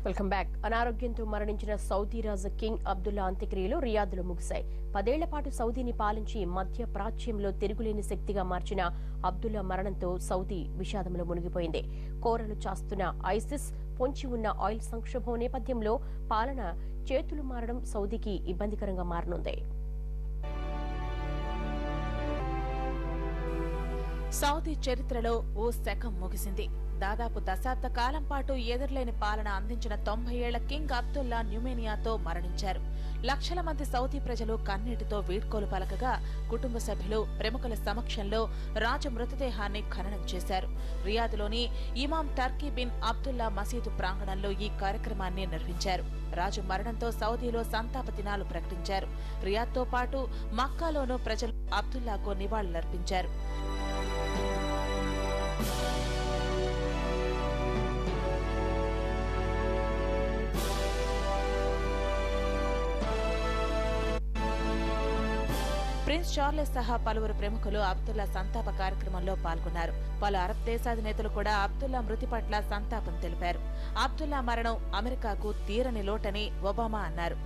welcome back అనారోగ్యంతో మరణించిన Saudi రాజు king Abdullah అంత్యక్రియలు రియాద్లో ముగిశాయి పదేళ్ల పాటు సౌదీని పాలించి మధ్య ప్రాచ్యంలో తిరుగులేని శక్తిగా మార్చిన అబ్దుల్లా మరణంతో సౌదీ విషాదంలో మునిగిపోయింది కోరలు చాస్తున్న ఐసిస్ పొంచి ఉన్న ఆయిల్ సంక్షోభం నేపథ్యంలో పాలన చేతులు మారడం సౌదీకి ఇబ్బందికరంగా మారనుంది సౌదీ చరిత్రలో ఓ శకం ముగిసింది దాదాపు దశాబ్ద కాలం పాటు ఎదురులేని పాలన అందించిన తొంభై ఏళ్ల కింగ్ అబ్దుల్లా న్యూమేనియాతో మరణించారు లక్షల మంది సౌదీ ప్రజలు కన్నీటితో వీడ్కోలు పలకగా కుటుంబ సభ్యులు ప్రముఖుల సమక్షంలో రాజు మృతదేహాన్ని ఖననం చేశారు రియాద్లోని ఇమాం టర్కీ బిన్ అబ్దుల్లా మసీదు ప్రాంగణంలో ఈ కార్యక్రమాన్ని నిర్వహించారు రాజు మరణంతో సౌదీలో సంతాప దినాలు ప్రకటించారు రియాద్తో పాటు మక్కాలోనూ ప్రజలు అబ్దుల్లాకు నివాళులర్పించారు ప్రిన్స్ చార్లెస్ సహా పలువురు ప్రముఖులు అబ్దుల్లా సంతాప కార్యక్రమంలో పాల్గొన్నారు పలు అరబ్ దేశాధినేతలు కూడా అబ్దుల్లా మృతి పట్ల సంతాపం తెలిపారు అబ్దుల్లా మరణం అమెరికాకు తీరని లోటని ఒబామా అన్నారు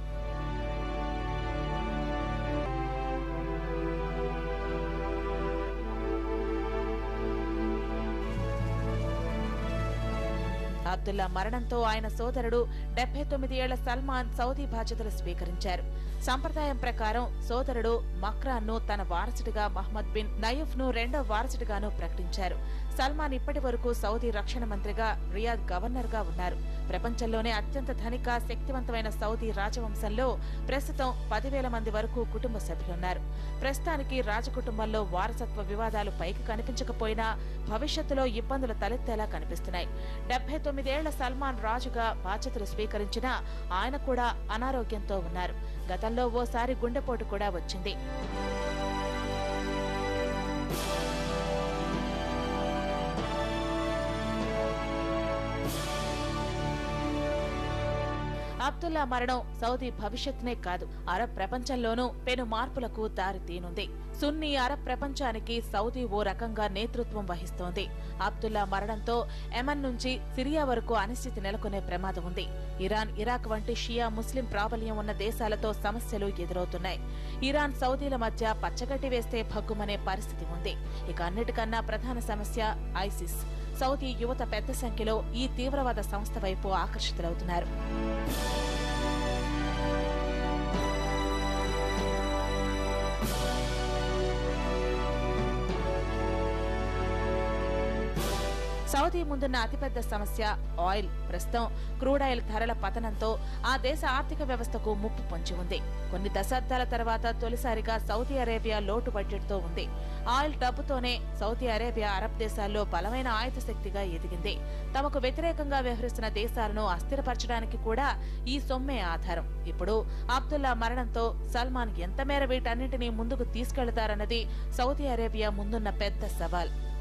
అబ్దుల్లా మరణంతో ఆయన సోదరుడు డెబ్బై తొమ్మిది ఏళ్ల సల్మాన్ సౌదీ బాధ్యతలు స్వీకరించారు సంప్రదాయం ప్రకారం సోదరుడు మక్రాన్ను తన వారసుడిగా మహ్మద్ బిన్ నయూఫ్ ను రెండో వారసుడిగాను ప్రకటించారు సల్మాన్ ఇప్పటి వరకు సౌదీ రక్షణ మంత్రిగా రియాద్ గవర్నర్ గా ఉన్నారు ప్రపంచంలోనే అత్యంత ధనిక శక్తివంతమైన సౌదీ రాజవంశంలో ప్రస్తుతం పదివేల మంది వరకు కుటుంబ సభ్యులున్నారు ప్రస్తుతానికి రాజకుటుంబంలో వారసత్వ వివాదాలు పైకి కనిపించకపోయినా భవిష్యత్తులో ఇబ్బందులు తలెత్తేలా కనిపిస్తున్నాయి డెబ్బై తొమ్మిదేళ్ల సల్మాన్ రాజుగా బాధ్యతలు స్వీకరించినా ఆయన కూడా అనారోగ్యంతో ఉన్నారు గతంలో ఓసారి గుండెపోటు కూడా వచ్చింది అబ్దుల్లా మరణం సౌదీ భవిష్యత్తునే కాదు అరబ్ ప్రపంచంలోనూ పెను మార్పులకు దారి తీనుంది సున్నీ అరబ్ ప్రపంచానికి సౌదీ ఓ రకంగా నేతృత్వం వహిస్తోంది అబ్దుల్లా మరణంతో యెమన్ నుంచి సిరియా వరకు అనిశ్చితి నెలకొనే ప్రమాదం ఉంది ఇరాన్ ఇరాక్ వంటి షియా ముస్లిం ప్రాబల్యం ఉన్న దేశాలతో సమస్యలు ఎదురవుతున్నాయి ఇరాన్ సౌదీల మధ్య పచ్చగడ్డి వేస్తే భగ్గుమనే పరిస్థితి ఉంది ఇక అన్నిటికన్నా ప్రధాన సమస్య ఐసిస్ సౌదీ యువత పెద్ద సంఖ్యలో ఈ తీవ్రవాద సంస్థ వైపు ఆకర్షితులవుతున్నారు సౌదీ ముందున్న అతిపెద్ద సమస్య ఆయిల్ ప్రస్తుతం క్రూడ్ ఆయిల్ ధరల పతనంతో ఆ దేశ ఆర్థిక వ్యవస్థకు ముప్పు పొంచి ఉంది కొన్ని దశాబ్దాల తర్వాత తొలిసారిగా సౌదీ అరేబియా లోటు బడ్జెట్తో ఉంది ఆయిల్ డబ్బుతోనే సౌదీ అరేబియా అరబ్ దేశాల్లో బలమైన ఆయుధ శక్తిగా ఎదిగింది తమకు వ్యతిరేకంగా వ్యవహరిస్తున్న దేశాలను అస్థిరపరచడానికి కూడా ఈ సొమ్మే ఆధారం ఇప్పుడు అబ్దుల్లా మరణంతో సల్మాన్ ఎంత మేర వీటన్నింటినీ ముందుకు తీసుకెళ్తారన్నది సౌదీ అరేబియా ముందున్న పెద్ద సవాల్